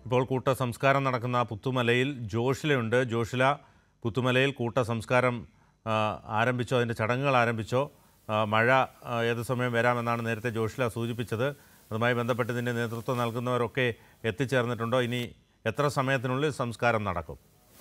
ഇപ്പോൾ കൂട്ട സംസ്കാരം നടക്കുന്ന പുത്തുമലയിൽ ജോഷിലയുണ്ട് ജോഷില പുത്തുമലയിൽ കൂട്ട സംസ്കാരം ആ, ആരംഭിച്ചോ അതിൻ്റെ ചടങ്ങുകൾ ആരംഭിച്ചോ ആ, മഴ ആ, ഏത് സമയം വരാമെന്നാണ് നേരത്തെ ജോഷില സൂചിപ്പിച്ചത് അതുമായി ബന്ധപ്പെട്ട് ഇതിൻ്റെ നേതൃത്വം നൽകുന്നവരൊക്കെ എത്തിച്ചേർന്നിട്ടുണ്ടോ ഇനി എത്ര സമയത്തിനുള്ളിൽ സംസ്കാരം നടക്കും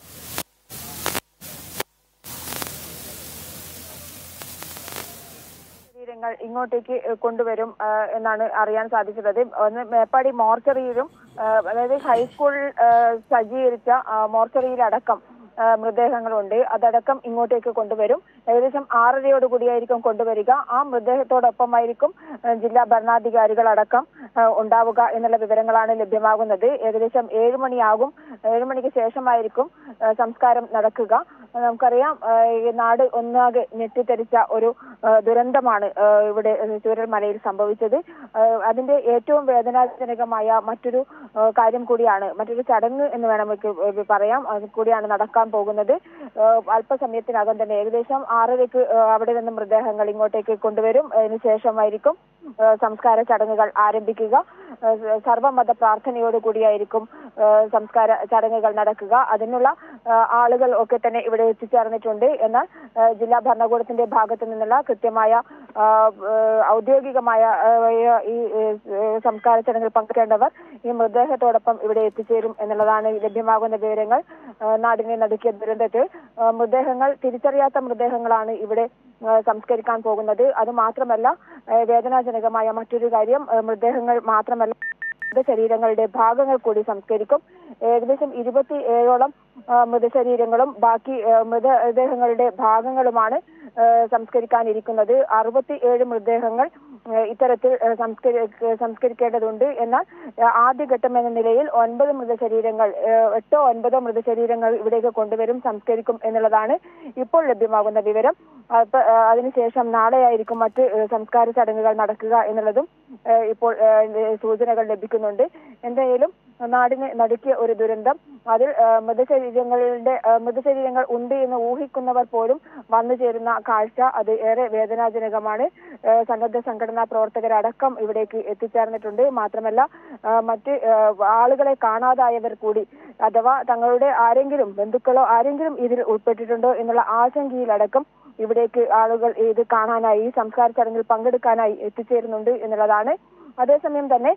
ശരീരങ്ങൾ ഇങ്ങോട്ടേക്ക് ഏഹ് കൊണ്ടുവരും ആഹ് എന്നാണ് അറിയാൻ സാധിച്ചത് ഒന്ന് മേപ്പാടി മോർച്ചറിയിലും ആഹ് അതായത് ഹൈസ്കൂൾ ആഹ് സജ്ജീകരിച്ച ആഹ് മോർച്ചറിയിലടക്കം ആഹ് മൃതദേഹങ്ങളുണ്ട് അതടക്കം ഇങ്ങോട്ടേക്ക് കൊണ്ടുവരും ഏകദേശം ആറരയോട് കൂടിയായിരിക്കും കൊണ്ടുവരിക ആ മൃതദേഹത്തോടൊപ്പമായിരിക്കും ആഹ് ജില്ലാ ഭരണാധികാരികളടക്കം ആഹ് ഉണ്ടാവുക എന്നുള്ള വിവരങ്ങളാണ് ലഭ്യമാകുന്നത് ഏകദേശം ഏഴ് മണിയാകും ഏഴ് മണിക്ക് ശേഷമായിരിക്കും ആഹ് സംസ്കാരം നടക്കുക നമുക്കറിയാം ആഹ് ഈ നാട് ഒന്നാകെ ഞെട്ടിത്തെറിച്ച ഒരു ആഹ് ദുരന്തമാണ് ആഹ് ഇവിടെ ചൂരൽമലയിൽ സംഭവിച്ചത് ആഹ് അതിന്റെ ഏറ്റവും വേദനാജനകമായ മറ്റൊരു ആഹ് കാര്യം കൂടിയാണ് മറ്റൊരു ചടങ്ങ് എന്ന് വേണം നമുക്ക് പറയാം അത് കൂടിയാണ് നടക്കാൻ പോകുന്നത് ആഹ് അല്പസമയത്തിനകം തന്നെ ഏകദേശം ആറരയ്ക്ക് ആഹ് അവിടെ നിന്ന് മൃതദേഹങ്ങൾ ഇങ്ങോട്ടേക്ക് കൊണ്ടുവരും അതിന് ശേഷമായിരിക്കും ആഹ് സംസ്കാര ചടങ്ങുകൾ ആരംഭിക്കുക ആഹ് സർവ്വമത പ്രാർത്ഥനയോട് കൂടിയായിരിക്കും ആഹ് സംസ്കാര ചടങ്ങുകൾ നടക്കുക അതിനുള്ള ആഹ് ആളുകൾ ഒക്കെ തന്നെ ഇവിടെ എത്തിച്ചേർന്നിട്ടുണ്ട് എന്നാൽ ആഹ് ജില്ലാ ഭരണകൂടത്തിന്റെ ഭാഗത്തു നിന്നുള്ള കൃത്യമായ ആഹ് ഏഹ് ഔദ്യോഗികമായ ആഹ് ഈ ഏഹ് സംസ്കാര ചടങ്ങിൽ പങ്കെടുക്കേണ്ടവർ ഈ മൃതദേഹത്തോടൊപ്പം ഇവിടെ എത്തിച്ചേരും എന്നുള്ളതാണ് ലഭ്യമാകുന്ന വിവരങ്ങൾ ആഹ് നാടിനെ നടുക്കിയ ദുരന്തത്തിൽ ആഹ് മൃതദേഹങ്ങൾ തിരിച്ചറിയാത്ത മൃതദേഹങ്ങളാണ് ഇവിടെ ആഹ് സംസ്കരിക്കാൻ പോകുന്നത് അത് മാത്രമല്ല ആഹ് വേദനാജനകമായ മറ്റൊരു കാര്യം ആഹ് മൃതദേഹങ്ങൾ മാത്രമല്ല മൃതശരീരങ്ങളുടെ ഭാഗങ്ങൾ കൂടി സംസ്കരിക്കും ഏകദേശം ഇരുപത്തി ഏഴോളം ആ, മൃതശരീരങ്ങളും ബാക്കി ആ, മൃതദേഹങ്ങളുടെ ഭാഗങ്ങളുമാണ് ആ, സംസ്കരിക്കാനിരിക്കുന്നത് അറുപത്തി ഏഴ് മൃതദേഹങ്ങൾ ആ, ഇത്തരത്തിൽ ആ, സംസ്കരി സംസ്കരിക്കേണ്ടതുണ്ട് എന്നാൽ ആ, ആദ്യഘട്ടം എന്ന നിലയിൽ ഒൻപത് മൃതശരീരങ്ങൾ ആ, എട്ടോ ഒൻപതോ മൃതശരീരങ്ങൾ ഇവിടേക്ക് കൊണ്ടുവരും സംസ്കരിക്കും എന്നുള്ളതാണ് ഇപ്പോൾ ലഭ്യമാകുന്ന വിവരം അപ്പൊ ആ, അതിനുശേഷം നാളെയായിരിക്കും മറ്റ് ആ, സംസ്കാര ചടങ്ങുകൾ നടക്കുക എന്നുള്ളതും ആ, ഇപ്പോൾ ആ, സൂചനകൾ ലഭിക്കുന്നുണ്ട് എന്തായാലും നാടിനെ നടുക്കിയ ഒരു ദുരന്തം അതിൽ ആ, മൃതശരീരങ്ങളുടെ ആ, മൃതശരീരങ്ങൾ ഉണ്ട് എന്ന് ഊഹിക്കുന്നവർ പോലും വന്നു ചേരുന്ന കാഴ്ച അത് ഏറെ വേദനാജനകമാണ് ആ, സന്നദ്ധ സംഘടനാ പ്രവർത്തകരടക്കം ഇവിടേക്ക് എത്തിച്ചേർന്നിട്ടുണ്ട് മാത്രമല്ല ആ, മറ്റ് ആ, ആളുകളെ കാണാതായവർ കൂടി അഥവാ തങ്ങളുടെ ആരെങ്കിലും ബന്ധുക്കളോ ആരെങ്കിലും ഇതിൽ ഉൾപ്പെട്ടിട്ടുണ്ടോ എന്നുള്ള ആശങ്കയിലടക്കം ഇവിടേക്ക് ആളുകൾ ഇത് കാണാനായി ഈ സംസ്കാര ചടങ്ങിൽ പങ്കെടുക്കാനായി എത്തിച്ചേരുന്നുണ്ട് എന്നുള്ളതാണ് അതേസമയം തന്നെ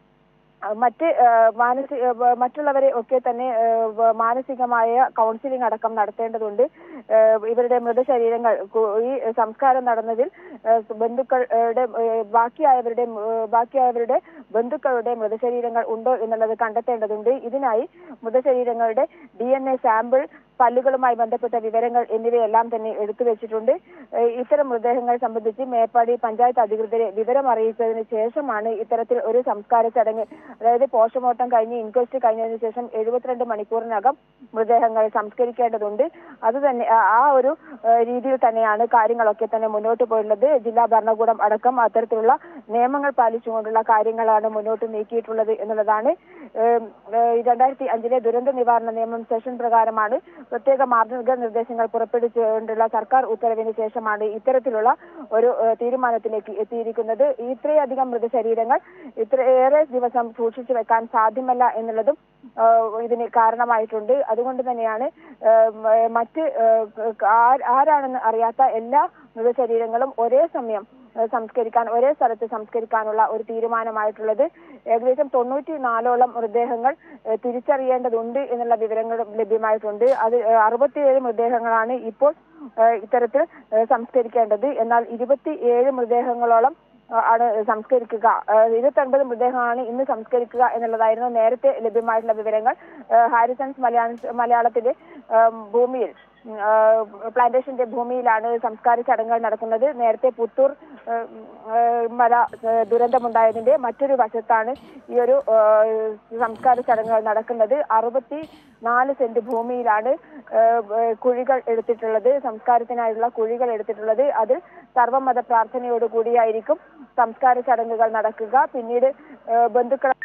അഹ് മറ്റ് മാനസിക മറ്റുള്ളവരെ ഒക്കെ തന്നെ ഏഹ് വ- മാനസികമായ കൗൺസിലിംഗ് അടക്കം നടത്തേണ്ടതുണ്ട് ഏഹ് ഇവരുടെ മൃതശരീരങ്ങൾ കു- ഈ സംസ്കാരം നടന്നതിൽ ഏഹ് ബന്ധുക്കളുടെ ഏഹ് ബാക്കിയായവരുടെ ഏഹ് ബാക്കിയായവരുടെ ബന്ധുക്കളുടെ മൃതശരീരങ്ങൾ ഉണ്ടോ എന്നുള്ളത് കണ്ടെത്തേണ്ടതുണ്ട് ഇതിനായി മൃതശരീരങ്ങളുടെ ഡി എൻ എ സാമ്പിൾ പല്ലുകളുമായി ബന്ധപ്പെട്ട വിവരങ്ങൾ എന്നിവയെല്ലാം തന്നെ എടുത്തു വെച്ചിട്ടുണ്ട് ഏഹ് ഇത്തരം മൃതദേഹങ്ങൾ സംബന്ധിച്ച് മേപ്പാടി പഞ്ചായത്ത് അധികൃതരെ വിവരം അറിയിച്ചതിന് ശേഷമാണ് ഇത്തരത്തിൽ ഒരു സംസ്കാര ചടങ്ങ് അതായത് പോസ്റ്റ്മോർട്ടം കഴിഞ്ഞ് ഇൻക്വസ്റ്റ് കഴിഞ്ഞതിന് ശേഷം എഴുപത്തിരണ്ട് മണിക്കൂറിനകം മൃതദേഹങ്ങൾ സംസ്കരിക്കേണ്ടതുണ്ട് അത് തന്നെ ആ- ആ ഒരു ഏഹ് രീതിയിൽ തന്നെയാണ് കാര്യങ്ങളൊക്കെ തന്നെ മുന്നോട്ട് പോയിട്ടുള്ളത് ജില്ലാ ഭരണകൂടം അടക്കം അത്തരത്തിലുള്ള നിയമങ്ങൾ പാലിച്ചുകൊണ്ടുള്ള കാര്യങ്ങളാണ് മുന്നോട്ട് നീക്കിയിട്ടുള്ളത് എന്നുള്ളതാണ് ഏഹ് ഏഹ് രണ്ടായിരത്തി അഞ്ചിലെ ദുരന്ത നിവാരണ നിയമം സെഷൻ പ്രകാരമാണ് പ്രത്യേക മാർഗനിർദ്ദേശങ്ങൾ പുറപ്പെടുവിച്ചുകൊണ്ടുള്ള സർക്കാർ ഉത്തരവിന് ശേഷമാണ് ഇത്തരത്തിലുള്ള ഒരു ഏഹ് തീരുമാനത്തിലേക്ക് എത്തിയിരിക്കുന്നത് ഇത്രയധികം മൃതശരീരങ്ങൾ ഇത്രയേറെ ദിവസം സൂക്ഷിച്ചു വെക്കാൻ സാധ്യമല്ല എന്നുള്ളതും ഏഹ് ഇതിന് കാരണമായിട്ടുണ്ട് അതുകൊണ്ട് തന്നെയാണ് ഏഹ് മ- മറ്റ് ഏഹ് ആ- ആരാണെന്ന് അറിയാത്ത എല്ലാ മൃതശരീരങ്ങളും ഒരേ സമയം ഏഹ് സംസ്കരിക്കാൻ ഒരേ സ്ഥലത്ത് സംസ്കരിക്കാനുള്ള ഒരു തീരുമാനമായിട്ടുള്ളത് ഏകദേശം തൊണ്ണൂറ്റി നാലോളം മൃതദേഹങ്ങൾ ഏഹ് തിരിച്ചറിയേണ്ടതുണ്ട് എന്നുള്ള വിവരങ്ങളും ലഭ്യമായിട്ടുണ്ട് അത് ഏഹ് അറുപത്തിയേഴ് മൃതദേഹങ്ങളാണ് ഇപ്പോൾ ഏഹ് ഇത്തരത്തിൽ ഏഹ് സംസ്കരിക്കേണ്ടത് എന്നാൽ ഇരുപത്തി ഏഴ് മൃതദേഹങ്ങളോളം ആ, ആണ് സംസ്കരിക്കുക ഇരുപത്തി ഒൻപത് മൃതദേഹമാണ് ഇന്ന് സംസ്കരിക്കുക എന്നുള്ളതായിരുന്നു നേരത്തെ ലഭ്യമായിട്ടുള്ള വിവരങ്ങൾ ഏഹ് ഹാരിസൺസ് മലയാള മലയാളത്തിലെ ഏഹ് ഭൂമിയിൽ ഉം, ഏഹ് പ്ലാന്റേഷന്റെ ഭൂമിയിലാണ് സംസ്കാര ചടങ്ങുകൾ നടക്കുന്നത് നേരത്തെ പുത്തൂർ ഏഹ്, ഏഹ് മല ഏഹ് ദുരന്തമുണ്ടായതിന്റെ മറ്റൊരു വശത്താണ് ഈ ഒരു ഏഹ്, സംസ്കാര ചടങ്ങുകൾ നടക്കുന്നത് അറുപത്തി നാല് സെന്റ് ഭൂമിയിലാണ് ഏഹ്, ഏഹ് കുഴികൾ എടുത്തിട്ടുള്ളത് സംസ്കാരത്തിനായുള്ള കുഴികൾ എടുത്തിട്ടുള്ളത് അതിൽ സർവമത പ്രാർത്ഥനയോട് കൂടിയായിരിക്കും സംസ്കാര ചടങ്ങുകൾ നടക്കുക പിന്നീട് ഏഹ്, ബന്ധുക്കൾ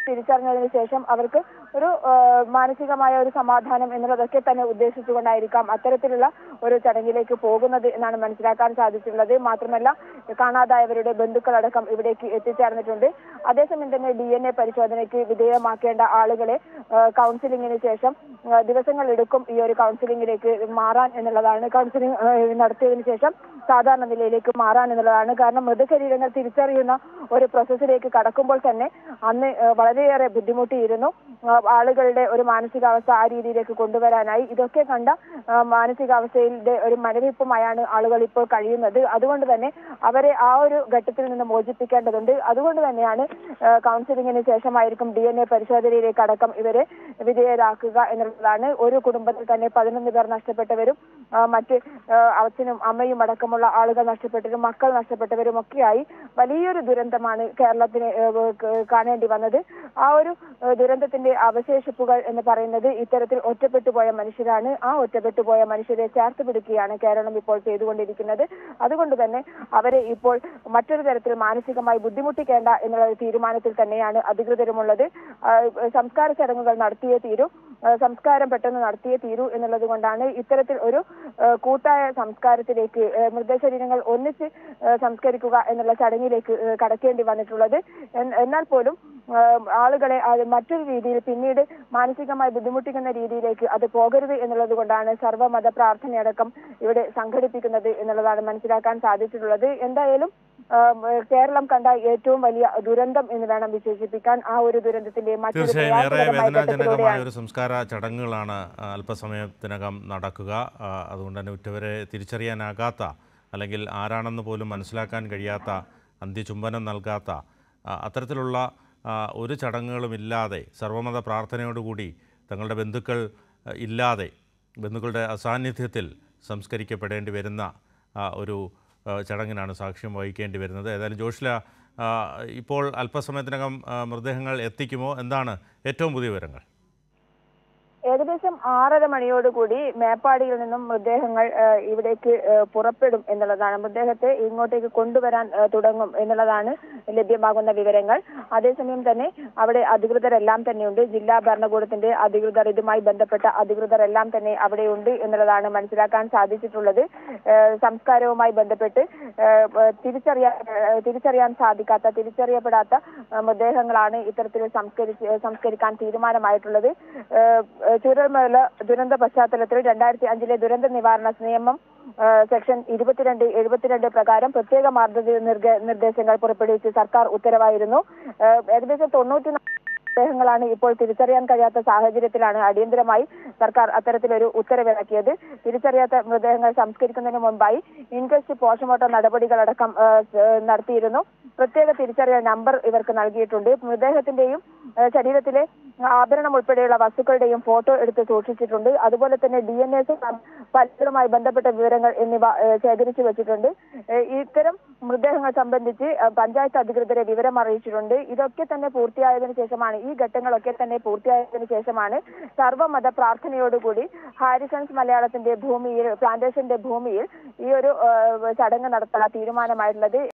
തിരിച്ചറിഞ്ഞതിന് ശേഷം അവർക്ക് ഒരു ആ, മാനസികമായ ഒരു സമാധാനം എന്നുള്ളതൊക്കെ തന്നെ ഉദ്ദേശിച്ചുകൊണ്ടായിരിക്കാം അത്തരത്തിലുള്ള ഒരു ചടങ്ങിലേക്ക് പോകുന്നത് എന്നാണ് മനസ്സിലാക്കാൻ സാധിച്ചിട്ടുള്ളത് മാത്രമല്ല കാണാതായവരുടെ ബന്ധുക്കളടക്കം ഇവിടേക്ക് എത്തിച്ചേർന്നിട്ടുണ്ട് അതേസമയം തന്നെ ഡി എൻ എ പരിശോധനയ്ക്ക് വിധേയമാക്കേണ്ട ആളുകളെ ആ, കൗൺസിലിംഗിന് ശേഷം ആ, ദിവസങ്ങൾ എടുക്കും ഈ ഒരു കൗൺസിലിംഗിലേക്ക് മാറാൻ എന്നുള്ളതാണ് കൗൺസിലിംഗ് ആ, നടത്തിയതിനു ശേഷം സാധാരണ നിലയിലേക്ക് മാറാൻ എന്നുള്ളതാണ് കാരണം മൃതശരീരങ്ങൾ തിരിച്ചറിയുന്ന ഒരു പ്രോസസ്സിലേക്ക് കടക്കുമ്പോൾ തന്നെ അന്ന് ആ, വളരെയേറെ ബുദ്ധിമുട്ടിയിരുന്നു ആ, ആളുകളുടെ ഒരു മാനസികാവസ്ഥ ആ രീതിയിലേക്ക് കൊണ്ടുവരാനായി ഇതൊക്കെ കണ്ട ആ, മാനസികാവസ്ഥയുടെ ഒരു മരവിപ്പുമായാണ് ആളുകൾ ഇപ്പോൾ കഴിയുന്നത് അതുകൊണ്ട് തന്നെ അവരെ ആ ഒരു ഘട്ടത്തിൽ നിന്ന് മോചിപ്പിക്കേണ്ടതുണ്ട് അതുകൊണ്ട് തന്നെയാണ് ആ, കൗൺസിലിംഗിന് ശേഷമായിരിക്കും ഡി എൻ എ പരിശോധനയിലേക്ക് അടക്കം ഇവരെ വിധേയരാക്കുക എന്നുള്ളതാണ് ഒരു കുടുംബത്തിൽ തന്നെ പതിനൊന്ന് പേർ നഷ്ടപ്പെട്ടവരും ആ, മറ്റ് ആ, അച്ഛനും അമ്മയും അടക്കമുള്ള ആളുകൾ നഷ്ടപ്പെട്ടവരും മക്കൾ നഷ്ടപ്പെട്ടവരും ഒക്കെയായി വലിയൊരു ദുരന്തമാണ് കേരളത്തിന് ഏ, ക- കാണേണ്ടി വന്നത് ആ ഒരു ഏ, ദുരന്തത്തിന്റെ അവശേഷിപ്പുകൾ എന്ന് പറയുന്നത് ഇത്തരത്തിൽ ഒറ്റപ്പെട്ടു പോയ മനുഷ്യരാണ് ആ ഒറ്റപ്പെട്ടു പോയ മനുഷ്യരെ ചേർത്ത് പിടിക്കുകയാണ് കേരളം ഇപ്പോൾ ചെയ്തുകൊണ്ടിരിക്കുന്നത് അതുകൊണ്ട് തന്നെ അവരെ ഇപ്പോൾ മറ്റൊരു തരത്തിൽ മാനസികമായി ബുദ്ധിമുട്ടിക്കേണ്ട എന്നുള്ള ഒരു തീരുമാനത്തിൽ തന്നെയാണ് അധികൃതരുമുള്ളത് ആ, സംസ്കാര ചടങ്ങുകൾ നടത്തിയേ തീരൂ ആ, സംസ്കാരം പെട്ടെന്ന് നടത്തിയേ തീരൂ എന്നുള്ളത് കൊണ്ടാണ് ഇത്തരത്തിൽ ഒരു ആ, കൂട്ടായ സംസ്കാരത്തിലേക്ക് ആ, മൃതശരീരങ്ങൾ ഒന്നിച്ച് ആ, സംസ്കരിക്കുക എന്നുള്ള ചടങ്ങിലേക്ക് ആ, കടക്കേണ്ടി വന്നിട്ടുള്ളത് എൻ- എന്നാൽ പോലും ആ, ആളുകളെ അത് മറ്റൊരു രീതിയിൽ പിന്നീട് മാനസികമായി ബുദ്ധിമുട്ടിക്കുന്ന രീതിയിലേക്ക് അത് പോകരുത് എന്നുള്ളത് കൊണ്ടാണ് സർവ്വമത പ്രാർത്ഥനയടക്കം ഇവിടെ സംഘടിപ്പിക്കുന്നത് എന്നുള്ളതാണ് മനസ്സിലാക്കാൻ സാധിച്ചിട്ടുള്ളത് എന്തായാലും ആ, കേരളം കണ്ട ഏറ്റവും വലിയ ദുരന്തം എന്ന് വേണം വിശേഷിപ്പിക്കാൻ ആ ഒരു ദുരന്തത്തിന്റെ മറ്റൊരു തീർച്ചയായും ഏറെ പ്രയാസകരമായ വേദനാജനകമായ ഘട്ടത്തിലൂടെയാണ് ഒരു സംസ്കാര ചടങ്ങുകളാണ് ആ, അല്പസമയത്തിനകം നടക്കുക ആ, അതുകൊണ്ട് തന്നെ ഉറ്റവരെ തിരിച്ചറിയാനാകാത്ത അല്ലെങ്കിൽ ആരാണെന്ന് പോലും മനസ്സിലാക്കാൻ കഴിയാത്ത അന്ത്യചുംബനം നൽകാത്ത ആ, അത്തരത്തിലുള്ള ആ, ഒരു ചടങ്ങുകളുമില്ലാതെ സർവമത പ്രാർത്ഥനയോടുകൂടി തങ്ങളുടെ ബന്ധുക്കൾ ആ, ഇല്ലാതെ ബന്ധുക്കളുടെ അസാന്നിധ്യത്തിൽ സംസ്കരിക്കപ്പെടേണ്ടി വരുന്ന ആ, ഒരു ആ, ചടങ്ങിനാണ് സാക്ഷ്യം വഹിക്കേണ്ടി വരുന്നത് ഏതായാലും ജോഷില ആ, ഇപ്പോൾ അല്പസമയത്തിനകം ആ, മൃതദേഹങ്ങൾ എത്തിക്കുമോ എന്താണ് ഏറ്റവും പുതിയ വിവരങ്ങൾ ഏകദേശം ആറര മണിയോടുകൂടി മേപ്പാടിയിൽ നിന്നും മൃതദേഹങ്ങൾ ആ, ഇവിടേക്ക് ആ, പുറപ്പെടും എന്നുള്ളതാണ് മൃതദേഹത്തെ ഇങ്ങോട്ടേക്ക് കൊണ്ടുവരാൻ ആ, തുടങ്ങും എന്നുള്ളതാണ് ലഭ്യമാകുന്ന വിവരങ്ങൾ അതേസമയം തന്നെ അവിടെ അധികൃതരെല്ലാം തന്നെയുണ്ട് ജില്ലാ ഭരണകൂടത്തിന്റെ അധികൃതർ ഇതുമായി ബന്ധപ്പെട്ട അധികൃതരെല്ലാം തന്നെ അവിടെയുണ്ട് എന്നുള്ളതാണ് മനസ്സിലാക്കാൻ സാധിച്ചിട്ടുള്ളത് ആ, സംസ്കാരവുമായി ബന്ധപ്പെട്ട് ആ, തിരിച്ചറിയാൻ ആ, തിരിച്ചറിയാൻ സാധിക്കാത്ത തിരിച്ചറിയപ്പെടാത്ത ആ, മൃതദേഹങ്ങളാണ് ഇത്തരത്തിൽ സംസ്കരിച്ച് സംസ്കരിക്കാൻ തീരുമാനമായിട്ടുള്ളത് ആ, ചൂരൽമല ദുരന്ത പശ്ചാത്തലത്തിൽ രണ്ടായിരത്തി അഞ്ചിലെ ദുരന്ത നിവാരണ നിയമം ആ, സെക്ഷൻ ഇരുപത്തിരണ്ട് എഴുപത്തിരണ്ട് പ്രകാരം പ്രത്യേക മാർഗനിർദ്ദേശ നിർദ്ദേശങ്ങൾ പുറപ്പെടുവിച്ച് സർക്കാർ ഉത്തരവായിരുന്നു ആ, ഏകദേശം തൊണ്ണൂറ്റി മൃതദേഹങ്ങളാണ് ഇപ്പോൾ തിരിച്ചറിയാൻ കഴിയാത്ത സാഹചര്യത്തിലാണ് അടിയന്തരമായി സർക്കാർ അത്തരത്തിലൊരു ഉത്തരവിറക്കിയത് തിരിച്ചറിയാത്ത മൃതദേഹങ്ങൾ സംസ്കരിക്കുന്നതിന് മുൻപായി ഇൻക്വസ്റ്റ് പോസ്റ്റ്മോർട്ടം നടപടികളടക്കം ആ, സ്- നടത്തിയിരുന്നു പ്രത്യേക തിരിച്ചറിയൽ നമ്പർ ഇവർക്ക് നൽകിയിട്ടുണ്ട് മൃതദേഹത്തിന്റെയും ആ, ശരീരത്തിലെ ആഭരണം ഉൾപ്പെടെയുള്ള വസ്തുക്കളുടെയും ഫോട്ടോ എടുത്ത് സൂക്ഷിച്ചിട്ടുണ്ട് അതുപോലെ തന്നെ ഡി എൻ എ പലരുമായി ബന്ധപ്പെട്ട വിവരങ്ങൾ എന്നിവ ആ, ശേഖരിച്ചു വെച്ചിട്ടുണ്ട് ആ, ഇത്തരം മൃതദേഹങ്ങൾ സംബന്ധിച്ച് ആ, പഞ്ചായത്ത് അധികൃതരെ വിവരം അറിയിച്ചിട്ടുണ്ട് ഇതൊക്കെ തന്നെ പൂർത്തിയായതിനു ശേഷമാണ് ഈ ഘട്ടങ്ങളൊക്കെ തന്നെ പൂർത്തിയായതിനു ശേഷമാണ് സർവ്വമത പ്രാർത്ഥനയോടുകൂടി ഹാരിസൺസ് മലയാളത്തിന്റെ ഭൂമിയിൽ പ്ലാന്റേഷന്റെ ഭൂമിയിൽ ഈ ഒരു ആ, ചടങ്ങ് നടത്താൻ തീരുമാനമായിട്ടുള്ളത്